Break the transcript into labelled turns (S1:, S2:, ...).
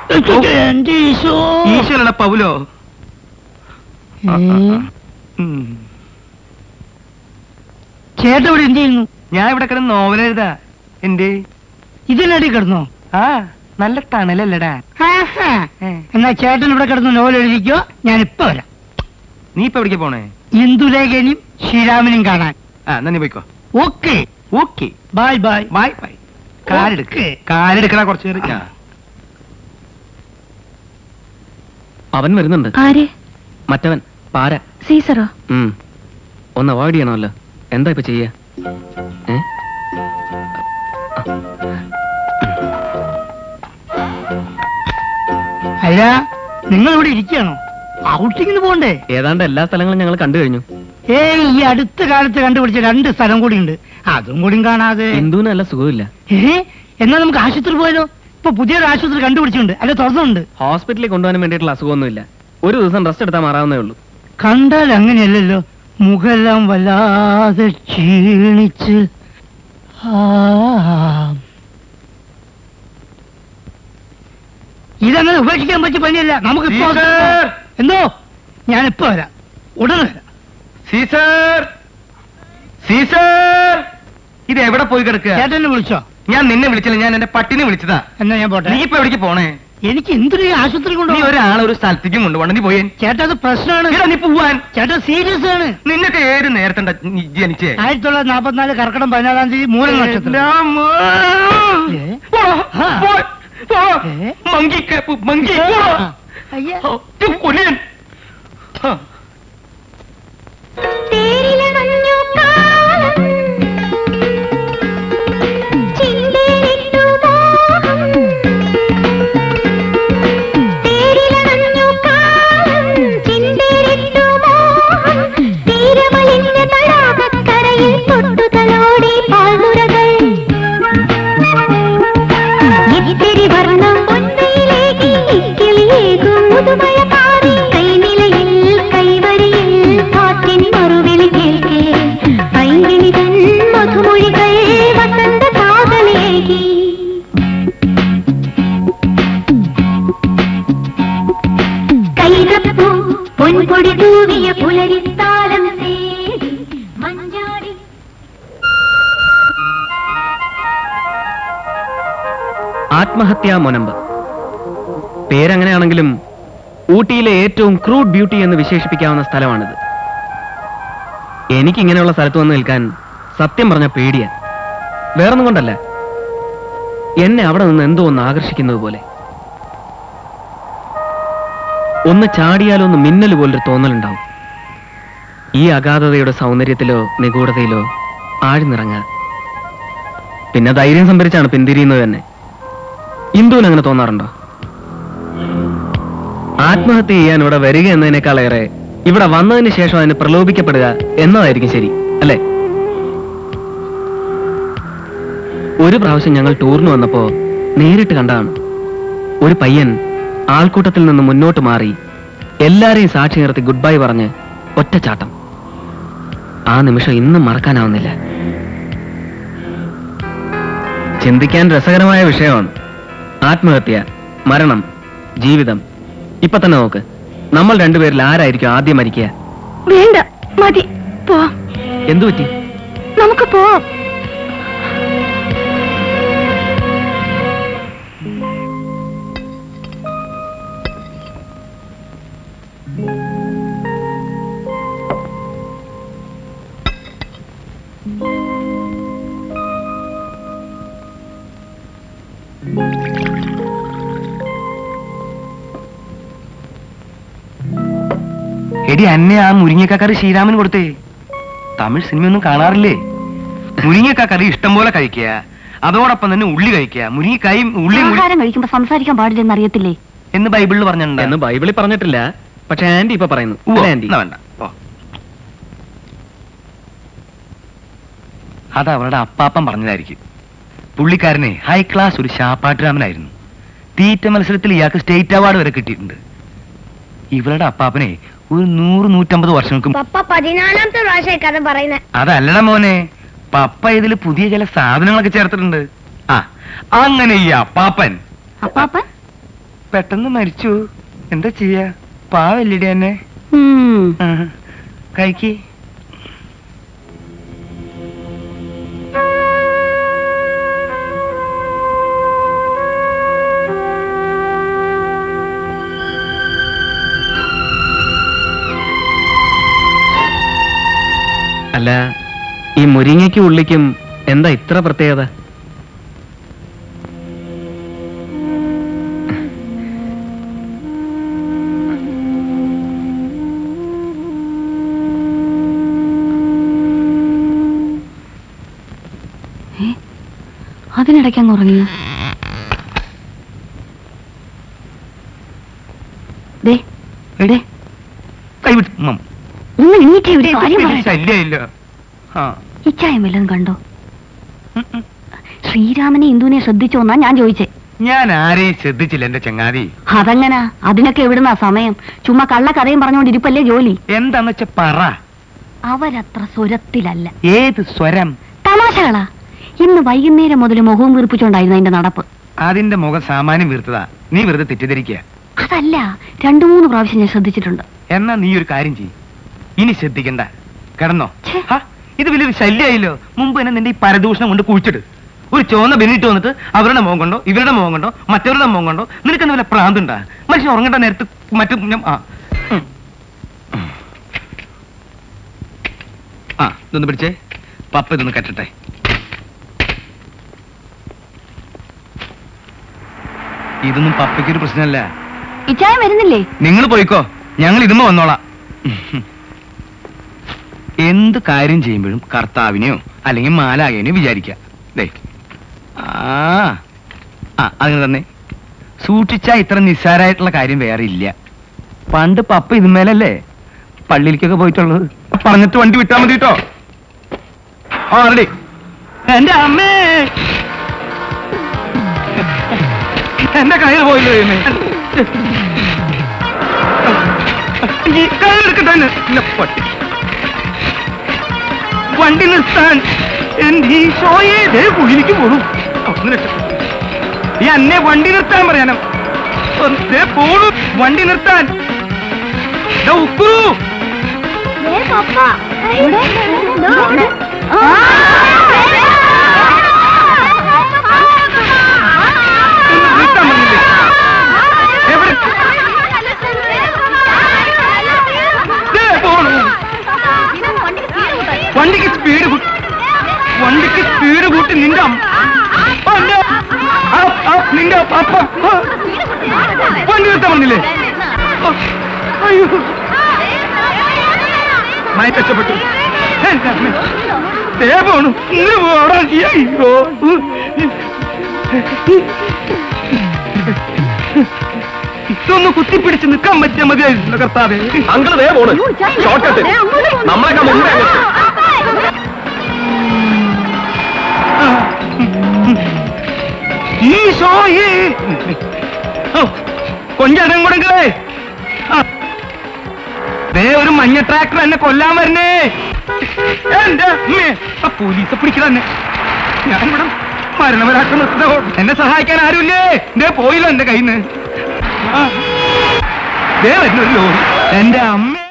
S1: എന്റെ ഈശോ
S2: ഈശ്വരന പൗലോ
S1: ഏ?
S2: ഉം.
S1: ചേട്ടൻ ഇവിടെ എന്ത് ചെയ്യുന്നു
S2: ഞാൻ ഇവിടെ കിടന്ന് നോവൽ എഴുതാ എന്റെ
S1: ഇതിനടി കിടന്നോ
S2: ആ നല്ല തണലല്ലടാ
S1: ആഹാ.
S2: ഏ.
S1: എന്നാ ചേട്ടൻ ഇവിടെ കിടന്ന് നോവൽ എഴുതിക്കോ ഞാൻ ഇപ്പൊ വരാം
S2: നീ ഇപ്പൊ എവിടേക്ക് പോണേ
S1: ഇന്ദുലേഖനും ശ്രീരാമനും കാണാൻ
S2: ആ എന്നാ നീ പോയിക്കോ
S1: okay
S2: okay
S1: bye bye
S2: bye bye കാലെടുക്ക
S1: ഓക്കേ.
S2: കാലെടുക്കണ കുറച്ച് നേരം
S1: ആ.
S3: അവൻ വരുന്നുണ്ട്
S4: ആര്
S3: മറ്റവൻ പാര
S4: സീസറോ
S3: ഉം. ഒന്ന് അവോയ്ഡ് ചെയ്യണമല്ലോ എന്താ ഇപ്പൊ ചെയ്യാ ഏ?
S1: അല്ല നിങ്ങൾ ഇവിടെ ഇരിക്കുകയാണോ ഔട്ടിങ്ങിന് പോണ്ടേ
S3: ഏതാണ്ട് എല്ലാ സ്ഥലങ്ങളും ഞങ്ങൾ കണ്ടു കഴിഞ്ഞു
S1: ഏയ് ഈ അടുത്ത കാലത്ത് കണ്ടുപിടിച്ച രണ്ട് സ്ഥലം കൂടി ഉണ്ട് അതും കൂടി കാണാതെ
S3: ഹിന്ദുവിന് നല്ല സുഖമില്ല
S1: ഏ എന്നാ നമുക്ക് ആശുപത്രി പോയാലോ ഇപ്പൊ പുതിയൊരു ആശുപത്രി കണ്ടുപിടിച്ചിട്ടുണ്ട് അല്ലെ തുറന്നുണ്ട്
S3: ഹോസ്പിറ്റലിൽ കൊണ്ടുപോകാൻ വേണ്ടിയിട്ടുള്ള അസുഖമൊന്നുമില്ല ഒരു ദിവസം റെസ്റ്റ് എടുത്താൽ മാറാവുന്നേ ഉള്ളൂ
S1: കണ്ടാൽ അങ്ങനെയല്ലല്ലോ മുഖെല്ലാം വല്ലാതെ ക്ഷീണിച്ച് ആ. ഇതങ്ങനെ ഉപേക്ഷിക്കാൻ പറ്റിയ പണിയല്ല നമുക്ക് ഇപ്പോ
S2: ടീച്ചർ!
S1: എന്തോ ഞാനിപ്പോ വരാം ഉടനെ വരാം
S2: സീസർ സീസർ ഇത് എവിടെ പോയി കിടക്കുക
S1: ചേട്ടനെ വിളിച്ചോ
S2: ഞാൻ നിന്നെ വിളിച്ചില്ല ഞാൻ എന്റെ പട്ടിനെ വിളിച്ചതാ
S1: എന്നാ ഞാൻ പോട്ടെ
S2: നീ ഇപ്പൊ എവിടേക്ക് പോണേ
S1: എനിക്ക് എന്തിനു ഈ ആശുപത്രി
S2: നീ
S1: കൊണ്ടു
S2: ഒരാളെ ഒരു സ്ഥലത്തേക്കും കൊണ്ടുപോകണം നീ പോയേ
S1: ചേട്ടാ അത് പ്രശ്നമാണ്
S2: എടാ, നീ പോവാൻ
S1: ചേട്ടാ സീരിയസ് ആണ്
S2: നിന്നൊക്കെ ഏത് നേരത്തെ ജനിച്ചേ
S1: ആയിരത്തി തൊള്ളായിരത്തി നാപ്പത്തിനാല് കർക്കിടം പതിനാലാം തീയതി മൂലം നക്ഷത്രം
S2: എല്ലാം, ആ.
S1: ഏ?
S2: പോ,
S1: ആ.
S2: പോ, പോ.
S1: ഏ?
S2: മങ്കി കേപ്പ്, മങ്കി പോ.
S1: ആ. അയ്യ.
S2: ഓ, ഇത് കൊല്ലിയൻ. ആ.
S4: തേരിലണഞ്ഞു കാലം ചിന്തയിലിട്ടു മോഹം തേരിലണഞ്ഞു കാലം ചിന്തയിലിട്ടു മോഹം തീരമലിഞ്ഞ തടാകക്കരയിൽ തൊട്ടുതലോടി പാൽമുറകൾ ഇത്തിരി വർണ്ണം പൊന്നയിലേക്ക് കിളിയേകും മുതുമഴ പാറി കൈനിലയിൽ കൈവരിയിൽ കാറ്റിൻ മറുവിളി കേൾക്കേ പൈങ്കിളി തൻ മധുമൊഴികൾ വസന്ത കാതലേകി കൈതപ്പൂ പൊൻപൊടി തൂവിയ പുലരിത്താലം തേടി മഞ്ചാടി
S3: ആത്മഹത്യാ മുനമ്പ് പേരങ്ങനെയാണെങ്കിലും ഊട്ടിയിലെ ഏറ്റവും ക്രൂഡ് ബ്യൂട്ടി എന്ന് വിശേഷിപ്പിക്കാവുന്ന സ്ഥലമാണിത് എനിക്ക് ഇങ്ങനെയുള്ള സ്ഥലത്ത് വന്ന് നിൽക്കാൻ സത്യം പറഞ്ഞ പേടിയാ വേറൊന്നും കൊണ്ടല്ല എന്നെ അവിടെ നിന്ന് എന്തോ ഒന്ന് ആകർഷിക്കുന്നത് പോലെ ഒന്ന് ചാടിയാലോ ഒന്ന് മിന്നൽ പോലൊരു തോന്നലുണ്ടാവും ഈ അഗാധതയുടെ സൗന്ദര്യത്തിലോ നിഗൂഢതയിലോ ആഴ്ന്നിറങ്ങുക പിന്നെ ധൈര്യം സംഭരിച്ചാണ് പിന്തിരിയുന്നത് തന്നെ ഇന്ദുവിന് അങ്ങനെ തോന്നാറുണ്ടോ ആത്മഹത്യ ചെയ്യാൻ ഇവിടെ വരിക എന്നതിനേക്കാളേറെ ഇവിടെ വന്നതിന് ശേഷം അതിന് പ്രലോഭിക്കപ്പെടുക എന്നതായിരിക്കും ശരി അല്ലേ ഒരു പ്രാവശ്യം ഞങ്ങൾ ടൂറിന് വന്നപ്പോ നേരിട്ട് കണ്ടതാണ് ഒരു പയ്യൻ ആൾക്കൂട്ടത്തിൽ നിന്ന് മുന്നോട്ട് മാറി എല്ലാരെയും സാക്ഷി നിർത്തി ഗുഡ് ബൈ പറഞ്ഞ് ഒറ്റച്ചാട്ടം ആ നിമിഷം ഇന്നും മറക്കാനാവുന്നില്ല ചിന്തിക്കാൻ രസകരമായ വിഷയമാണ് ആത്മഹത്യ മരണം ജീവിതം ഇപ്പൊ തന്നെ നോക്ക് നമ്മൾ രണ്ടുപേരിൽ ആരായിരിക്കും ആദ്യം മരിക്കുക
S4: വേണ്ട മതി പോ
S3: എന്തു പറ്റി
S4: നമുക്ക് പോ
S2: എടി അന്നെ ആ മുരിങ്ങക്കറി ശ്രീരാമൻ കൊടുത്തേ തമിഴ് സിനിമയൊന്നും കാണാറില്ലേ മുരിങ്ങക്കറി ഇഷ്ടം പോലെ കഴിക്കുക അതോടൊപ്പം തന്നെ ഉള്ളി കഴിക്കുക മുരിങ്ങക്കായും ഉള്ളി
S4: ആഹാരം കഴിക്കുമ്പോ സംസാരിക്കാൻ പാടില്ലെന്ന് അറിയത്തില്ലേ
S2: എന്ന് ബൈബിളിൽ പറഞ്ഞിട്ടുണ്ട്
S3: എന്ന് ബൈബിളിൽ പറഞ്ഞിട്ടില്ല പക്ഷെ ആന്റി ഇപ്പൊ പറയുന്നു
S2: ഉവ്വ,
S3: അല്ലേ ആന്റി
S2: എന്നാ വേണ്ട ഓ. അത് അവരുടെ അപ്പാപ്പൻ പറഞ്ഞതായിരിക്കും പുള്ളിക്കാരനെ ഹൈ ക്ലാസ് ഒരു ശാപ്പാട്ടുരാമനായിരുന്നു തീറ്റ മത്സരത്തിൽ ഇയാൾക്ക് സ്റ്റേറ്റ് അവാർഡ് വരെ കിട്ടിയിട്ടുണ്ട് ഇവരുടെ അപ്പാപ്പനെ ഒരു നൂറ് നൂറ്റമ്പത് വർഷങ്ങൾക്ക് മു-
S5: പപ്പ പതിനാലാമത്തെ പ്രാവശ്യം കഥ പറയുന്നത്
S2: അതല്ലട മോനെ പപ്പ ഇതിൽ പുതിയ ചില സാധനങ്ങളൊക്കെ ചേർത്തിട്ടുണ്ട് ആ അങ്ങനെ ഈ അപ്പാപ്പൻ
S4: അപ്പാപ്പൻ
S2: പെട്ടെന്ന് മരിച്ചു എന്താ ചെയ്യാ പാവല്ലിടി എന്നെ
S4: ഉം.
S2: കഴിക്ക്
S3: അല്ല ഈ മുരിങ്ങയ്ക്കും ഉള്ളിക്കും എന്താ ഇത്ര പ്രത്യേകത
S4: ഏ? അതിനിടയ്ക്ക് അങ്ങ് ഉറങ്ങിയോ ദേ ദേ
S2: കൈവിട്ട് മം.
S4: ഒന്ന് എണീറ്റേ ഒരു കാര്യം പറയട്ടെ.
S2: ശല്യമില്ല ആ
S4: ഇച്ചായം വല്ലതും കണ്ടോ
S2: ഉം, ഉം.
S4: ശ്രീരാമനെ ഇന്ദുവിനെ ശ്രദ്ധിച്ചോന്നാ ഞാൻ ചോദിച്ചേ
S2: ഞാൻ ആരെയും ശ്രദ്ധിച്ചില്ല എന്റെ ചങ്ങാതി
S4: അതെങ്ങനാ അതിനൊക്കെ എവിടുന്നാ സമയം ചുമ്മാ കള്ളക്കഥയും പറഞ്ഞുകൊണ്ടിരിപ്പല്ലേ ജോലി
S2: എന്താന്ന് വെച്ച പറ
S4: അവരത്ര സ്വരത്തിലല്ല
S2: ഏത് സ്വരം
S4: തമാശകളാ ഇന്ന് വൈകുന്നേരം മുതൽ മുഖവും വീർപ്പിച്ചോണ്ടായിരുന്നു അതിന്റെ നടപ്പ്
S2: അതിന്റെ മുഖം സാമാന്യം വീർത്തതാ നീ വെറുതെ തെറ്റിദ്ധരിക്കുക
S4: അതല്ല രണ്ടു മൂന്ന് പ്രാവശ്യം ഞാൻ ശ്രദ്ധിച്ചിട്ടുണ്ട്
S2: എന്നാ നീ ഒരു കാര്യം ചെയ്യ് ഇനി ശ്രദ്ധിക്കണ്ട കിടന്നോ
S4: ഛെ.
S2: ഹ, ഇത് വലിയൊരു ശല്യമായില്ലോ മുമ്പ് തന്നെ നിന്റെ ഈ പരദൂഷണം കൊണ്ട് കുഴിച്ചിട്ട് ഒരു ചോന്ന ബെന്നിട്ട് വന്നിട്ട് അവരുടെ മുഖം കൊണ്ടോ ഇവരുടെ മുഖം കൊണ്ടോ മറ്റവരുടെ മുഖം കൊണ്ടോ നിനക്ക് വല്ല പ്രാന്തുണ്ടാ മനുഷ്യൻ ഉറങ്ങേണ്ട നേരത്ത് മറ്റു ഞാൻ- ആ ഉം. ആ ഇതൊന്ന് പിടിച്ചേ പപ്പ ഇതൊന്ന് കെട്ടട്ടെ ഇതൊന്നും പപ്പയ്ക്കൊരു പ്രശ്നമല്ല
S4: ഇച്ചായം വരുന്നില്ലേ
S2: നിങ്ങൾ പോയിക്കോ ഞങ്ങൾ ഇതുമ്പോ വന്നോളാം എന്ത് കാര്യം ചെയ്യുമ്പോഴും കർത്താവിനെയോ അല്ലെങ്കിൽ മാലാകേനെയോ വിചാരിക്കാം ദേ ആ ആ അങ്ങനെ തന്നെ സൂക്ഷിച്ചാ ഇത്ര നിസ്സാരായിട്ടുള്ള കാര്യം വേറെ ഇല്ല പണ്ട് പപ്പ ഇതുമേലല്ലേ പള്ളിയിലേക്കൊക്കെ പോയിട്ടുള്ളത് പറഞ്ഞിട്ട് വണ്ടി വിട്ടാ മതി കേട്ടോ ആ റെഡി എന്റെ അമ്മേ എന്റെ കയ്യിൽ പോയില്ലോ ദൈവമേ. ഈ കയ്യിലെടുക്കട്ടെ എന്നെ. ഇല്ല, പട്ടി. വണ്ടി നിർത്താൻ എന്റെ ഈശോയെ ദേ കുഴിയിലേക്ക് പോണു ഒന്ന് രക്ഷപ്പെട്ടു. ഈ എന്നെ വണ്ടി നിർത്താൻ പറയാനും ഒന്ന് ദേ പോണു വണ്ടി നിർത്താൻ ദേ ഉക്കു ഒന്ന് നിർത്താൻ പറഞ്ഞില്ലേ എവിടെ ദേ പോണു വണ്ടിക്ക് സ്പീഡ് കൂട്ടി വണ്ടിക്ക് സ്പീഡ് കൂട്ടി നിന്റെ അമ്മ അല്ല. ആ, ആ, നിന്റെ അപ്പ ആ. വണ്ടി നിർത്താൻ പറഞ്ഞില്ലേ ആ, അയ്യോ മായി കഷ്ടപ്പെട്ടു എന്റെ അമ്മേ. ദേ പോണു ഇങ്ങനെ പോടാ അയ്യോ ഇതൊന്ന് കുത്തിപ്പിടിച്ച് നിൽക്കാൻ പറ്റിയ മതിയായിരുന്നു കർത്താവേ
S3: അങ്കിള് വേ പോണ് ഷോർട്ട് കട്ട് നമ്മളൊക്കെ മുമ്പേ അങ്ങ്
S2: ഈശോയേ കൊഞ്ചടം കൊടുങ്ങളേ ദേ ഒരു മഞ്ഞ ട്രാക്ടർ എന്നെ കൊല്ലാൻ വരണേ എന്റെ അമ്മേ ആ പോലീസ് പിടിക്കലെന്നെ ഞാനിവിടെ മരണവരാക്കം നിർത്തുന്ന എന്നെ സഹായിക്കാൻ ആരുമില്ലേ ദേ പോയില്ല എന്റെ കയ്യിൽ നിന്ന് ദേ വരുന്ന ഒരു ലോറി എന്റെ അമ്മ